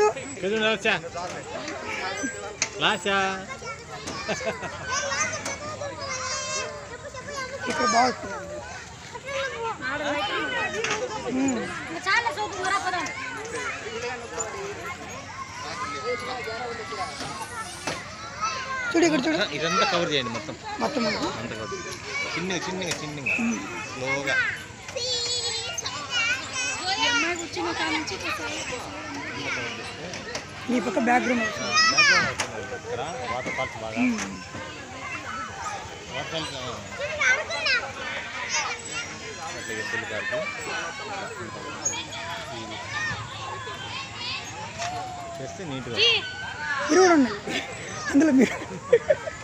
కొంచెం లాసా లాసా ఇక్కడ బాగుంటుంది చాలా సోపు కూర పదం చూడు ఇక్కడ చూడు ఇదంతా కవర్ చేయండి మొత్తం మొత్తం ఉంది. అంత కవర్ చిన్నగా చిన్నగా చిన్నగా స్లోగా అమ్మాయి కూర్చున్న కాడ నుంచి నీ పక్క బ్యాక్గ్రౌండ్ వస్తుంది బ్యాక్గ్రౌండ్ వస్తుంది ఇక్కడ వాటర్ ఫాల్స్ బాగా వాటర్ ఫాల్స్ అట్లా ఎద్దులు కారుతూ చేస్తే నీట్గా మీరు కూడా ఉండండి అందులో మీరు